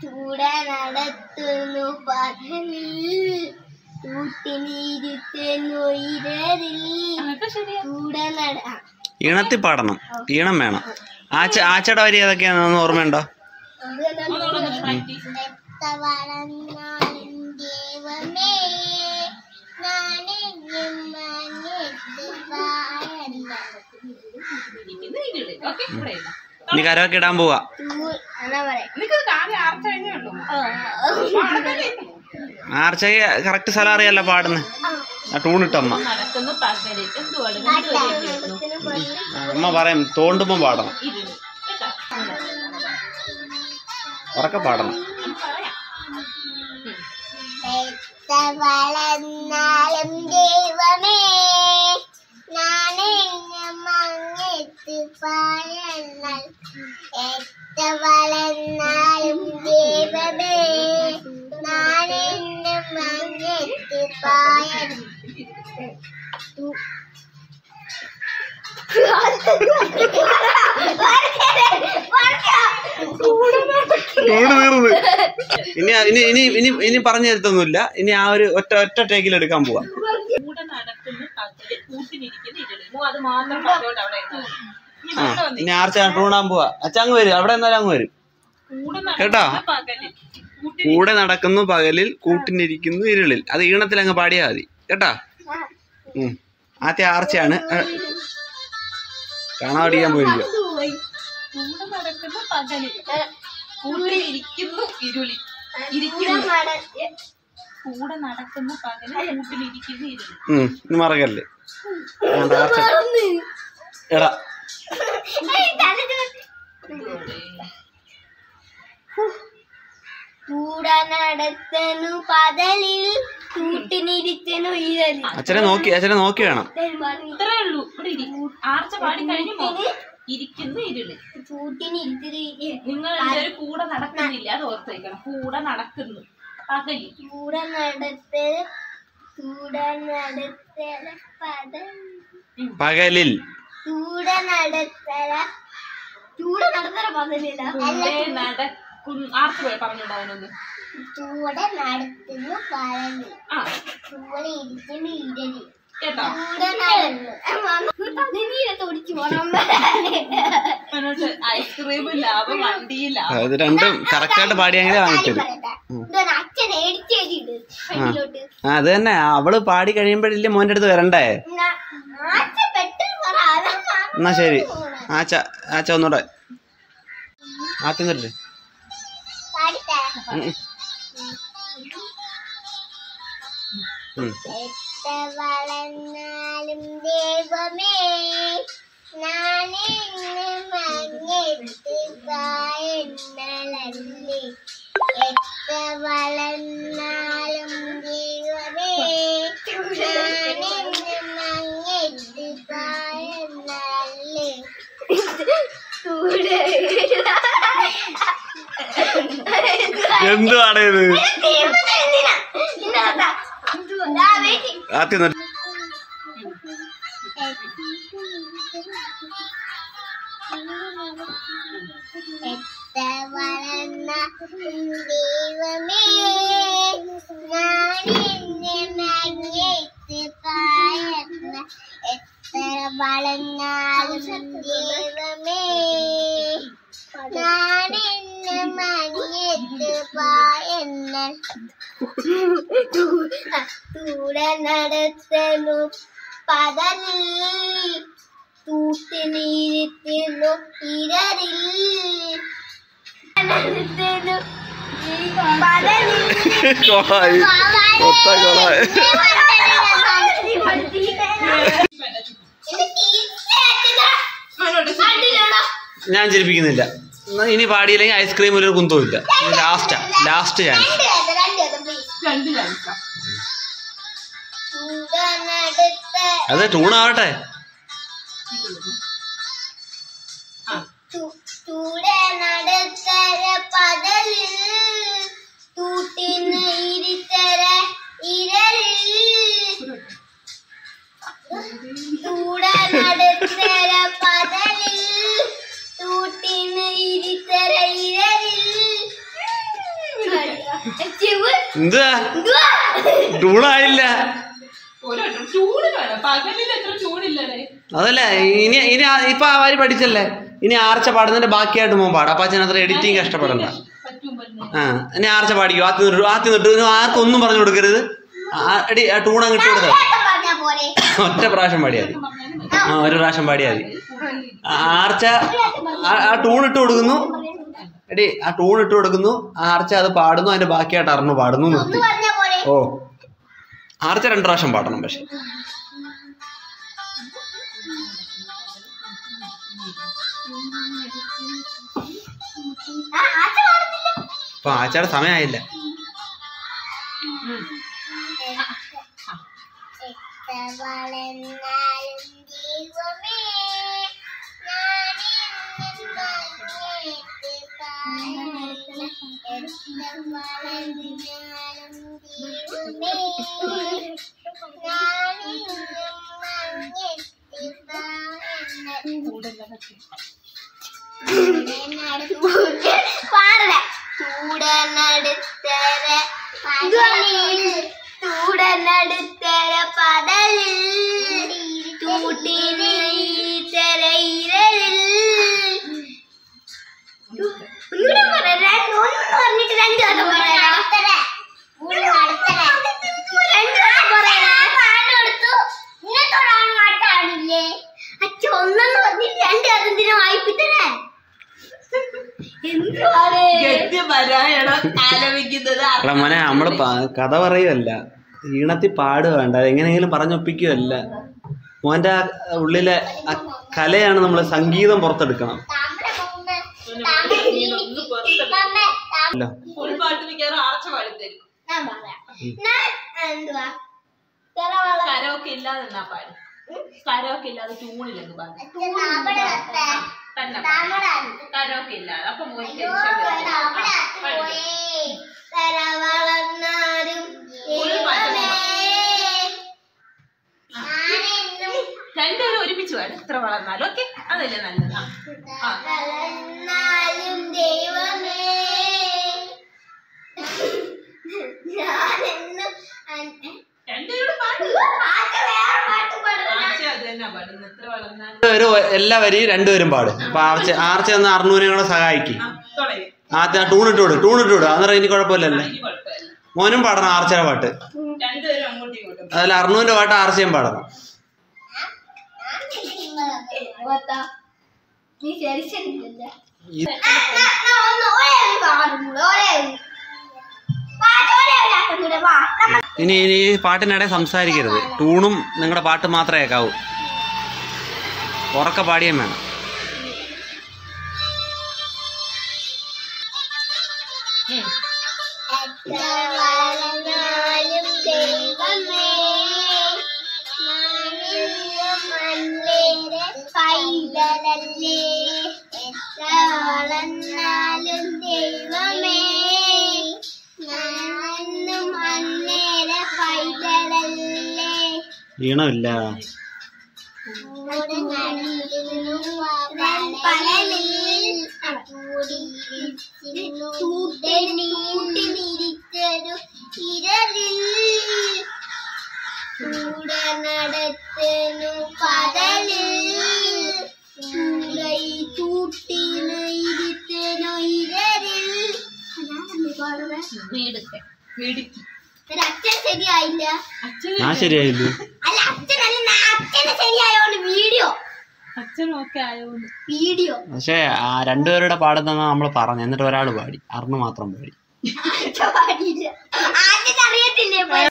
കൂടെ നടത്തുന്നു പകലിൽ കൂട്ടിനിരുത്തുന്നു ഇരറിൽ അതൊക്കെ ശരിയാ കൂടെ നട ആ, ഈണത്തിൽ പാടണം ഈണം വേണം ആച്ച ആച്ചയുടെ വരി ഏതൊക്കെയാണെന്ന് ഓർമ്മയുണ്ടോ അത് തന്നെ ഒന്നുകൂടെ ഒന്ന് പ്രാക്ടീസ് എത്ര വളർന്നാലും ദൈവമേ നാണെയും മഞ്ഞെത്ത് പായല്ല. ഇരിക്കുന്നു ഇരുള് ഓക്കെ ഇവിടെ ഇല്ല ഇനി കരമൊക്കെ ഇടാൻ പോവാ തൂ- എന്നാ പറയാ നിനക്കത് കാര്യം ആർച്ച കഴിഞ്ഞേ ഉള്ളൂ ആർച്ചയ്ക്ക് കറക്റ്റ് സ്ഥലം അറിയാലോ പാടുന്നത് ആ ടൂണിട്ടമ്മ നടക്കുന്നു പകലിൽ എന്തുവാണ് രണ്ട് വരി എഴുതിയേക്കുന്നു. അമ്മ പറയും തോണ്ടുമ്പോ പാടണം ഇരുള് കേട്ടോ ഉറക്കെ പാടണം ഞാൻ പറയാം എത്ര വളർന്നാലും ദൈവമേ നാണെയും മഞ്ഞെത്ത് പായല്ല എത്ര വളർന്നാലും ദൈവമേ നാണെയും മഞ്ഞെത്ത് പായല്ല ടൂണ് തീർന്ന് ഇനി ഇനി ഇനി ഇനി ഇനി പറഞ്ഞു തരത്തൊന്നുമില്ല ഇനി ആ ഒരു ഒറ്റ ഒറ്റ ടേക്കിൽ എടുക്കാൻ പോവാ കൂടെ നടക്കുന്നു പകലിൽ കൂട്ടിനിരിക്കുന്ന ഇരുള് മോ അത് മാത്രം പറഞ്ഞുകൊണ്ട് അവിടെ ഇരുന്നു. ഇനി ആ ഇവിടെ വന്നേ. ഇനി ആർച്ച ടൂണാൻ പോവാ അച്ഛ അങ്ങ് വരും അവിടെ എന്നാലും അങ്ങ് വരും കൂടെ കേട്ടോ? നടക്കുന്ന പകലിൽ കൂട്ടി കൂടെ നടക്കുന്നു പകലിൽ കൂട്ടിനിരിക്കുന്നു ഇരുളിൽ അത് ഈണത്തിൽ അങ്ങ് പാടിയാ മതി കേട്ടാ ഉം. ആദ്യം ആർച്ചയാണ് ഏ, കാണാൻ പഠിക്കാൻ പോയിരിക്കും കൂടെ നടക്കുന്ന പകലിൽ കൂട്ടിലിരിക്കുന്നു ഇരുളി ഇരിക്കുന്നു കൂടെ നടക്കുന്ന പകലിൽ കൂട്ടിലിരിക്കുന്നു ഇരുളി ഉം ഇനി മറക്കല്ലേ വേണ്ട, ആർച്ച എടാ കൂടെ നടത്തനു പതലിൽ കൂട്ടിനിരുത്തനു ഇരലി അച്ഛനെ നോക്കി അച്ഛനെ നോക്കി വേണം ഇത്രേ ഉള്ളൂ ഇവിടെ ഇരി ആർച്ച പാടി കഴിഞ്ഞു ഇരിക്കുന്നു ഇരുളി കൂട്ടിനിരുത്തരു നിങ്ങൾ എല്ലാവരും കൂടെ നടക്കുന്നില്ല അത് ഓർത്ത് വയ്ക്കണം കൂടെ നടക്കുന്നു പകലിൽ കൂടെ നടത്തൽ കൂടെ നടത്തല പതൽ പകലിൽ കൂടെ നടത്തല കൂടെ നടത്തല പതലില്ല കൂടെ നടക്കുന്നു ആർച്ച പോയി പറഞ്ഞോണ്ട് അവനൊന്ന് കൂടെ നടത്തുന്നു പതലിൽ ആ കൂടെ ഇരിക്കുന്നു ഇരലി കേട്ടോ കൂടെ നടന്നു നീരത്ത് ഓടിച്ചു പോണം അവനോട് ഐസ്ക്രീം ലാഭം വണ്ടി ലാഭം അത് രണ്ടും കറക്റ്റായിട്ട് പാടിയെങ്കിലേ വാങ്ങിത്തരും അച്ഛൻ എഡിറ്റ് ഫ്രണ്ടിലോട്ട് ആ അത് തന്നെ അവള് പാടി കഴിയുമ്പോഴില്ലേ മോൻ്റെ അടുത്ത് വരണ്ടേ അച്ഛൻ പെട്ടെന്ന് പറ അതാ എന്നാ ശരി ആച്ച ആച്ച ഒന്നൂടെ ആദ്യം തരട്ടെ പാടിത്തേ ഉം, ഉം. എത്ര വളർന്നാലും ദൈവമേ നാനെന്ന് മഞ്ഞെടുത്ത് പായെന്നലല്ലേ എത്ര വളർന്നാലും ദൈവമേ നാനെന്ന് മഞ്ഞെടുത്ത് പായെന്നലല്ലേ എന്തുവാണ് ഇത് എന്തിനാ ആദ്യം തരട്ടെ. എത്ര വളർന്ന ദൈവമേ ഞാനെന്നെ മങ്ങേറ്റ് പായർന്ന എത്ര വളർന്നാലും ദൈവമേ ഞാനെന്നെ മങ്ങേറ്റ് പായെന്ന കൂടെ നടത്തലു പതലിൽ തൂത്തിനിരുത്തുന്നു ഇരറിൽ നടത്തലു പതലിൽ കൊളായി മൊത്ത കൊളായി ഞാൻ ചിരിപ്പിക്കുന്നില്ല എന്നാ ഇനി പാടിയില്ലെങ്കിൽ ഐസ്ക്രീം ഒരു കുന്തവും ഇല്ല ലാസ്റ്റാ ലാസ്റ്റ് ചാൻസ് രണ്ട് ചാൻസാ അത് ടൂണാവട്ടെ ചൂടെ നടത്തര പതലിൽ തൂട്ടിന് ഇരിത്തര ഇരലിൽ ചൂടെ നടത്തര പതലിൽ തൂട്ടിന് ഇരിത്തര ഇരലിൽ ചെവ് എന്തുവാ എന്തുവാ ടൂണായില്ല ഒരു ചൂട് വേണം പകലിൽ എത്ര ചൂടില്ലടേ അതല്ല ഇനി ഇനി ആ- ഇപ്പൊ ആ വരി പഠിച്ചല്ലേ ഇനി ആർച്ച പാടുന്നതിന്റെ ബാക്കിയായിട്ട് മോൻ പാടാം അപ്പൊ അച്ഛൻ അത്ര എഡിറ്റിംഗ് കഷ്ടപ്പെടണ്ട പറ്റും പറ്റും ആ ഇനി ആർച്ച പാടിക്കോ ആദ്യം തൊട്ട് ആദ്യം തൊട്ട് ഇനി ആർക്കും ഒന്നും പറഞ്ഞു കൊടുക്കരുത് ആ, എടി ആ ടൂൺ അങ്ങോട്ട് കൊടുത്തോ ഏട്ടൻ പറഞ്ഞാ പോരെ ഒറ്റ പ്രാവശ്യം പാടിയാൽ മതി ആ ഒരു പ്രാവശ്യം പാടിയാൽ മതി ആ, ആർച്ച ആ- ആ ടൂൺ ഇട്ട് കൊടുക്കുന്നു എടി ആ ടൂൺ ഇട്ട് കൊടുക്കുന്നു ആ ആർച്ച അത് പാടുന്നു അതിന്റെ ബാക്കിയായിട്ട് അറിഞ്ഞു പാടുന്നു ഒന്ന് നിർത്തി പറഞ്ഞാ പോരെ ഓ ആർച്ച രണ്ട് പ്രാവശ്യം പാടണം പക്ഷെ ആ ആച്ച പാടുന്നില്ല അപ്പൊ ആച്ചയുടെ സമയമായില്ല പാടല ചൂടനടുത്തര പകലിൽ ചൂടനടുത്തര പടലിൽ ചൂട്ടിനീത്തര ഇരലിൽ ഒന്നുകൂടെ പറ രണ്ട് ഒന്ന് പറഞ്ഞിട്ട് രണ്ട് വട്ടം പറയാ രണ്ട് വട്ടം പറയാ പാടെടുത്തു ഇന്നത്തോടാണ് മാറ്റാണില്ലേ അച്ഛ ഒന്നെന്ന് പറഞ്ഞിട്ട് രണ്ട് അതെന്തിനാ വായിപ്പിത്തരേ എന്തുവാണ് ഗദ്യപരായണം ആലപിക്കുന്നത് എടാ മോനെ നമ്മള് പ- കഥ പറയുമല്ല ഈണത്തിൽ പാടുകയണ്ട എങ്ങനെയെങ്കിലും പറഞ്ഞൊപ്പിക്കുകയല്ല മോന്റെ ആ ഉള്ളിലെ ആ കലയാണ് നമ്മൾ സംഗീതം പുറത്തെടുക്കണം അല്ലോ ഫുൾ പാട്ട് മിക്കവാറും ആർച്ച പാടിത്തരും ഞാൻ പറയാം ഞാൻ എന്തുവാ തറവാള കരോക്കെ ഇല്ലാതെ എന്നാ പാടി കരോക്കെ ഇല്ലാതെ ട്യൂണിലൊക്കെ പാടി തന്നെ കരോക്കെ ഇല്ലാതെ അപ്പൊ മോൻ ടെൻഷൻ രണ്ടുപേരും ഒരുമിച്ച് പാടും എത്ര വളർന്നാലും ഓക്കെ അതല്ലേ നല്ലത് ആ. ആ. വളർന്നാലും ദൈവമേ ഞാനെന്നും അൻ- രണ്ടുപേരോട് പാടും ആദ്യം വേറെ പാട്ട് പാടുന്ന ആർച്ച അത് തന്നെ പാടുന്നു എത്ര വളർന്നാലും രണ്ടുപേരും എല്ലാവരെയും രണ്ടുപേരും പാടും അപ്പൊ ആർച്ച ആർച്ച ഒന്ന് അറുന്നൂരെ കൂടെ സഹായിക്കും ആ തുടങ്ങി ആദ്യം ടൂൺ ഇട്ട് വിടും ടൂൺ ഇട്ട് വിടും അന്നേരം ഇനി കുഴപ്പമില്ലല്ലേ ഇനി കുഴപ്പമില്ല മോനും പാടണം ആർച്ചയുടെ പാട്ട് രണ്ടുപേരും അങ്ങോട്ടും ഇങ്ങോട്ടും അതിൽ അറുന്നൂറിന്റെ പാട്ട് ആർച്ചയും പാടണം ഓത്താ. നീ ശരിശരിക്കില്ല ഈ- ഇനി ഇനി ഈ പാട്ടിനിടെ സംസാരിക്കരുത് ടൂണും നിങ്ങളുടെ പാട്ട് മാത്രമേ കേൾക്കാവൂ ഉറക്കെ പാടിയും വേണം ഉം. വളർന്നാലും ദൈവമേ ഞാനെന്നും മണ്ണേറെ പൈതലല്ലേ എത്ര വളർന്നാലും ദൈവമേ ഞാനെന്നും മണ്ണേറെ പൈതലല്ലേ ഈണമില്ല ചൂട്ടിനിരിച്ചൊരു ഇരലിൽ ചൂടനടത്തനു പകലിൽ ചൂടൈ ചൂട്ടിന് ഇരുത്തനു ഇരലിൽ വീടൊക്കെ വീടിക്ക് അച്ഛൻ ശരിയായില്ല അച്ഛൻ ഞാൻ ശരിയായില്ലേ അല്ല അച്ഛനല്ല ഞാൻ അച്ഛന് ശരിയായോണ്ട് വീഡിയോ അച്ഛനും ഒക്കെ ആയോന്ന് വീഡിയോ പക്ഷേ ആ രണ്ടുപേരുടെ പാടുന്ന നമ്മൾ പറഞ്ഞു എന്നിട്ട് ഒരാൾ പാടി അറുന്ന് മാത്രം പാടി അച്ഛൻ പാടിയില്ല ആദ്യം അറിയത്തില്ലേ